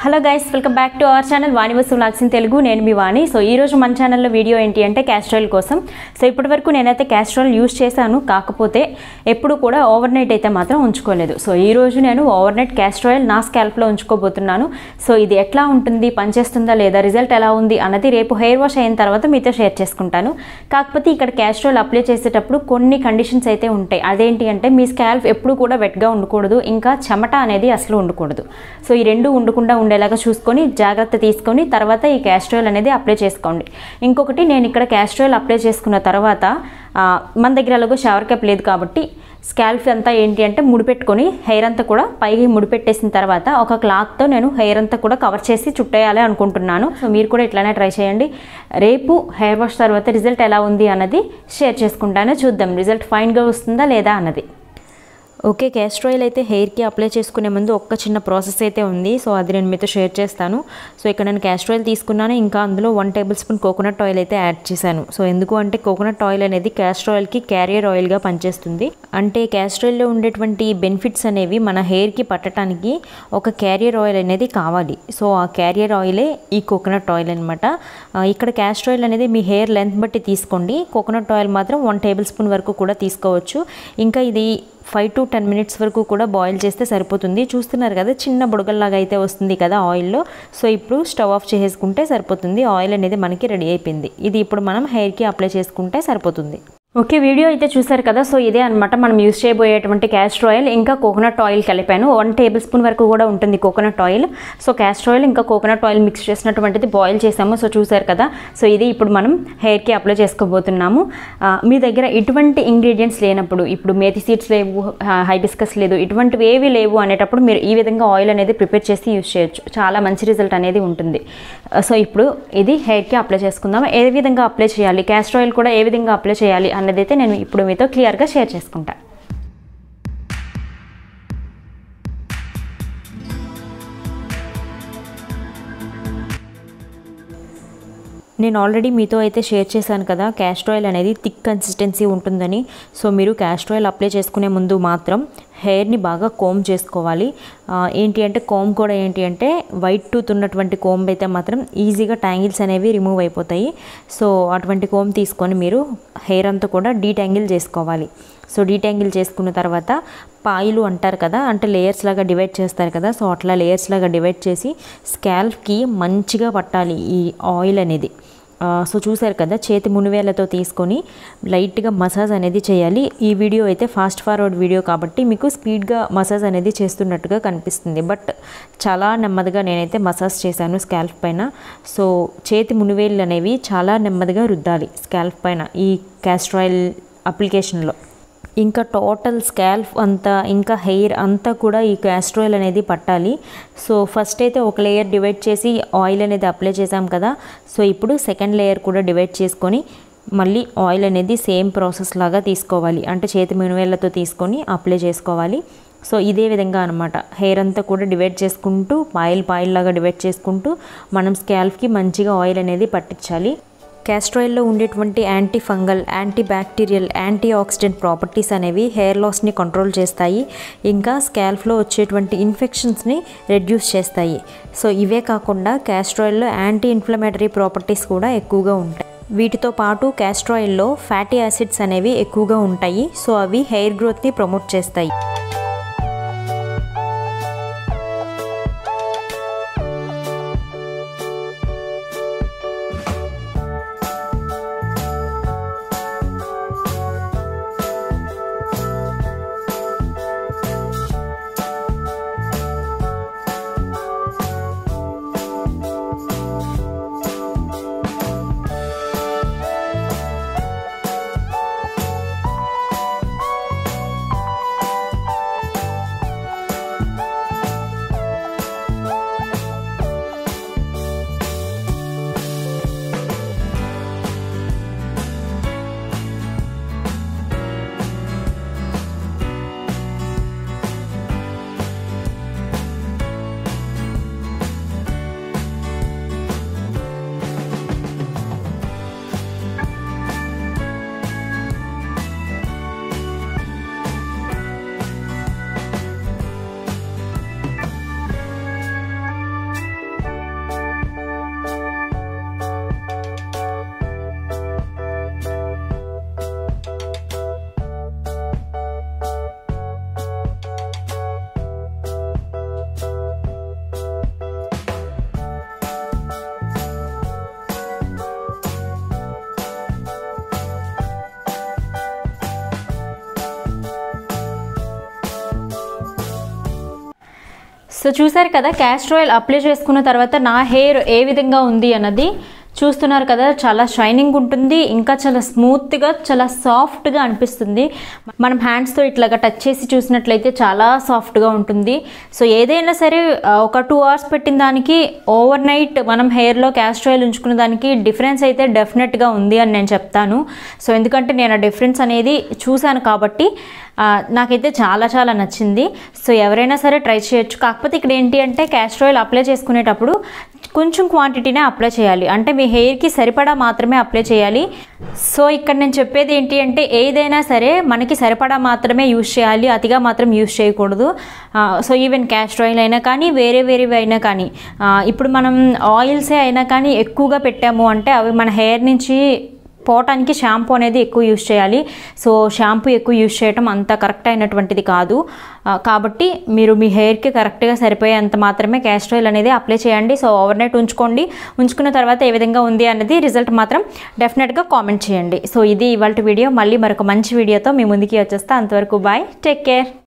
hello guys welcome back to our channel Vani వస్తు vlogs in Telugu నేను మీ వాణి so ఈ రోజు మన ఛానల్లో వీడియో ఏంటి అంటే క్యాస్ట్రాయిల్ కోసం సో ఇప్పటి వరకు నేనైతే క్యాస్ట్రాయిల్ యూస్ చేశాను కాకపోతే ఎప్పుడు కూడా ఓవర్ నైట్ అయితే మాత్రం ఉంచుకోలేదు సో ఈ రోజు నేను ఓవర్ నైట్ క్యాస్ట్రాయిల్ నా స్కాల్ప్లో ఉంచుకోబోతున్నాను సో ఇది ఎట్లా ఉంటుంది పనిచేస్తుందా లేదా రిజల్ట్ ఎలా ఉంది అన్నది రేపు హెయిర్ వాష్ అయిన తర్వాత మీతో షేర్ చేసుకుంటాను కాకపోతే ఇక్కడ క్యాస్ట్రాయిల్ అప్లై చేసేటప్పుడు కొన్ని కండిషన్స్ అయితే ఉంటాయి అదేంటి అంటే మీ స్కాల్ప్ ఎప్పుడు కూడా వెట్గా ఉండకూడదు ఇంకా చెమట అనేది అసలు ఉండకూడదు సో ఈ రెండు ఉండకుండా ఉండేలాగా చూసుకొని జాగ్రత్త తీసుకొని తర్వాత ఈ క్యాస్ట్రాయిల్ అనేది అప్లై చేసుకోండి ఇంకొకటి నేను ఇక్కడ క్యాస్ట్రాయిల్ అప్లై చేసుకున్న తర్వాత ఆ, మన దగ్గర అలాగో షవర్ క్యాప్ లేదు కాబట్టి స్కాల్ప్ అంతా ఏంటి అంటే ముడిపెట్టుకొని హెయిర్ అంతా కూడా పైకి ముడిపెట్టేసిన తర్వాత ఒక క్లాత్తో నేను హెయిర్ అంతా కూడా కవర్ చేసి చుట్టేయాలి అనుకుంటున్నాను సో మీరు కూడా ఇట్లానే ట్రై చేయండి రేపు హెయిర్ వాష్ తర్వాత రిజల్ట్ ఎలా ఉంది అన్నది షేర్ చేసుకుంటాను చూద్దాం రిజల్ట్ ఫైన్గా వస్తుందా లేదా అన్నది ఓకే క్యాస్టర్ ఆయిల్ అయితే హెయిర్కి అప్లై చేసుకునే ముందు ఒక్క చిన్న ప్రాసెస్ అయితే ఉంది సో అది నేను మీతో షేర్ చేస్తాను సో ఇక్కడ నేను క్యాస్టర్ ఆయిల్ తీసుకున్నాను ఇంకా అందులో one tablespoon coconut oil అయితే యాడ్ చేశాను సో ఎందుకు అంటే కోకోనట్ ఆయిల్ అనేది క్యాస్టర్ ఆయిల్కి క్యారియర్ ఆయిల్గా పనిచేస్తుంది అంటే క్యాస్టర్ ఆయిల్లో ఉండేటువంటి బెనిఫిట్స్ అనేవి మన హెయిర్కి పట్టడానికి ఒక క్యారియర్ ఆయిల్ అనేది కావాలి సో ఆ క్యారియర్ ఆయిలే ఈ కోకోనట్ ఆయిల్ అనమాట ఇక్కడ క్యాస్టర్ ఆయిల్ అనేది మీ హెయిర్ లెంత్ బట్టి తీసుకోండి కోకోనట్ ఆయిల్ మాత్రం వన్ టేబుల్ స్పూన్ వరకు కూడా తీసుకోవచ్చు ఇంకా ఇది ఫైవ్ టు టెన్ మినిట్స్ వరకు కూడా బాయిల్ చేస్తే సరిపోతుంది చూస్తున్నారు కదా చిన్న బుడగల్లాగా అయితే వస్తుంది కదా ఆయిల్లో సో ఇప్పుడు స్టవ్ ఆఫ్ చేసేసుకుంటే సరిపోతుంది ఆయిల్ అనేది మనకి రెడీ అయిపోయింది ఇది ఇప్పుడు మనం హెయిర్కి అప్లై చేసుకుంటే సరిపోతుంది ఓకే వీడియో అయితే చూసారు కదా సో ఇదే అనమాట మనం యూస్ చేయబోయేటువంటి క్యాస్టర్ ఆయిల్ ఇంకా కోకోనట్ ఆయిల్ కలిపాను వన్ టేబుల్ స్పూన్ వరకు కూడా ఉంటుంది coconut oil so castor oil ఇంకా కోకోనట్ ఆయిల్ మిక్స్ చేసినటువంటిది బాయిల్ చేసాము సో చూసారు కదా సో ఇది ఇప్పుడు మనం హెయిర్కి అప్లై చేసుకోబోతున్నాము ఆ, మీ దగ్గర ఇటువంటి ఇంగ్రీడియంట్స్ లేనప్పుడు ఇప్పుడు మేతి సీడ్స్ లేవు హైబిస్కస్ లేదు ఇటువంటివి ఏవి లేవు అనేటప్పుడు మీరు ఈ విధంగా ఆయిల్ అనేది ప్రిపేర్ చేసి యూస్ చేయొచ్చు చాలా మంచి రిజల్ట్ అనేది ఉంటుంది ఆ, సో ఇప్పుడు ఇది హెయిర్కి అప్లై చేసుకుందాం ఏ విధంగా అప్లై చేయాలి క్యాస్టర్ ఆయిల్ కూడా ఏ విధంగా అప్లై చేయాలి అన్నదైతే నేను ఇప్పుడు మీతో క్లియర్గా షేర్ చేసుకుంటాను నేను ఆల్రెడీ మీతో అయితే షేర్ చేశాను కదా క్యాస్టర్ ఆయిల్ అనేది థిక్ కన్సిస్టెన్సీ ఉంటుందని సో మీరు క్యాస్టర్ ఆయిల్ అప్లై చేసుకునే ముందు మాత్రం హెయిర్ని బాగా కోమ్ చేసుకోవాలి ఆ, ఏంటి అంటే కోమ్ కూడా ఏంటి అంటే వైట్ టూత్ ఉన్నటువంటి కోమ్ అయితే మాత్రం ఈజీగా ట్యాంగిల్స్ అనేవి రిమూవ్ అయిపోతాయి సో అటువంటి కోమ్ తీసుకొని మీరు హెయిర్ అంతా కూడా డీట్యాంగిల్ చేసుకోవాలి సో డీట్యాంగిల్ చేసుకున్న తర్వాత పాయిలు అంటారు కదా అంటే లేయర్స్ లాగా డివైడ్ చేస్తారు కదా సో అట్లా లేయర్స్ లాగా డివైడ్ చేసి స్కాల్ప్కి మంచిగా పట్టాలి ఈ ఆయిల్ అనేది ఆ, సో చూసారు కదా చేతి మునివేళ్లతో తీసుకొని లైట్గా మసాజ్ అనేది చేయాలి ఈ వీడియో అయితే ఫాస్ట్ ఫార్వర్డ్ వీడియో కాబట్టి మీకు స్పీడ్గా మసాజ్ అనేది చేస్తున్నట్టుగా కనిపిస్తుంది బట్ చాలా నెమ్మదిగా నేనైతే మసాజ్ చేశాను స్కాల్ప్ పైన సో చేతి మునివేళ్ళు అనేవి చాలా నెమ్మదిగా రుద్దాలి స్కాల్ప్ పైన ఈ క్యాస్ట్రాయిల్ అప్లికేషన్లో ఇంకా టోటల్ స్కాల్ప్ అంతా ఇంకా హెయిర్ అంతా కూడా ఈ క్యాస్ట్రాయిల్ అనేది పట్టాలి సో ఫస్ట్ అయితే ఒక లేయర్ డివైడ్ చేసి ఆయిల్ అనేది అప్లై చేసాం కదా సో ఇప్పుడు సెకండ్ లేయర్ కూడా డివైడ్ చేసుకొని మళ్ళీ ఆయిల్ అనేది సేమ్ ప్రాసెస్ లాగా తీసుకోవాలి అంటే చేతి మినువేళ్లతో తీసుకొని అప్లై చేసుకోవాలి సో ఇదే విధంగా అనమాట హెయిర్ అంతా కూడా డివైడ్ చేసుకుంటూ పాయిల్ పాయిల్ లాగా డివైడ్ చేసుకుంటూ మనం స్కాల్ప్కి మంచిగా ఆయిల్ అనేది పట్టించాలి క్యాస్ట్రాయిల్లో ఉండేటువంటి antifungal antibacterial antioxidant properties అనేవి హెయిర్ లాస్ని కంట్రోల్ చేస్తాయి ఇంకా స్కాల్ఫ్లో వచ్చేటువంటి ఇన్ఫెక్షన్స్ని రెడ్యూస్ చేస్తాయి సో ఇవే కాకుండా క్యాస్ట్రాయిల్లో యాంటీ ఇన్ఫ్లమేటరీ ప్రాపర్టీస్ కూడా ఎక్కువగా ఉంటాయి వీటితో పాటు క్యాస్ట్రాయిల్లో ఫ్యాటీ యాసిడ్స్ అనేవి ఎక్కువగా ఉంటాయి సో అవి హెయిర్ గ్రోత్ని ప్రమోట్ చేస్తాయి సో చూసారు కదా క్యాస్టర్ ఆయిల్ అప్లై చేసుకున్న తర్వాత నా హెయిర్ ఏ విధంగా ఉంది అన్నది చూస్తున్నారు కదా చాలా షైనింగ్ ఉంటుంది ఇంకా చాలా స్మూత్గా చాలా సాఫ్ట్గా అనిపిస్తుంది మనం హ్యాండ్స్తో ఇట్లాగా టచ్ చేసి చూసినట్లయితే చాలా సాఫ్ట్గా ఉంటుంది సో ఏదైనా సరే ఆ, ఒక టూ అవర్స్ పెట్టిన దానికి ఓవర్ నైట్ మనం హెయిర్లో క్యాస్టర్ ఆయిల్ ఉంచుకున్న దానికి డిఫరెన్స్ అయితే డెఫినెట్గా ఉంది అని నేను చెప్తాను సో ఎందుకంటే నేను ఆ డిఫరెన్స్ అనేది చూశాను కాబట్టి ఆ, నాకైతే చాలా చాలా నచ్చింది సో ఎవరైనా సరే ట్రై చేయొచ్చు కాకపోతే ఇక్కడ ఏంటి అంటే క్యాస్టర్ ఆయిల్ అప్లై చేసుకునేటప్పుడు కొంచెం క్వాంటిటీనే అప్లై చేయాలి అంటే మీ హెయిర్కి సరిపడా మాత్రమే అప్లై చేయాలి సో ఇక్కడ నేను చెప్పేది ఏంటి అంటే ఏదైనా సరే మనకి సరిపడా మాత్రమే యూజ్ చేయాలి అతిగా మాత్రం యూజ్ చేయకూడదు ఆ, సో ఈవెన్ క్యాస్టర్ ఆయిల్ అయినా కానీ వేరే వేరేవి అయినా కానీ ఆ, ఇప్పుడు మనం ఆయిల్సే అయినా కానీ ఎక్కువగా పెట్టాము అంటే అవి మన హెయిర్ నుంచి పోవటానికి షాంపూ అనేది ఎక్కువ యూజ్ చేయాలి సో షాంపూ ఎక్కువ యూజ్ చేయటం అంత కరెక్ట్ అయినటువంటిది కాదు ఆ, కాబట్టి మీరు మీ హెయిర్కి కరెక్ట్గా సరిపోయేంత మాత్రమే క్యాస్టర్ ఆయిల్ అనేది అప్లై చేయండి సో ఓవర్ నైట్ ఉంచుకోండి ఉంచుకున్న తర్వాత ఏ విధంగా ఉంది అనేది రిజల్ట్ మాత్రం డెఫినెట్గా కామెంట్ చేయండి సో ఇది ఇవాళ వీడియో మళ్ళీ మరొక మంచి వీడియోతో మీ ముందుకి వచ్చేస్తా అంతవరకు బాయ్ టేక్ కేర్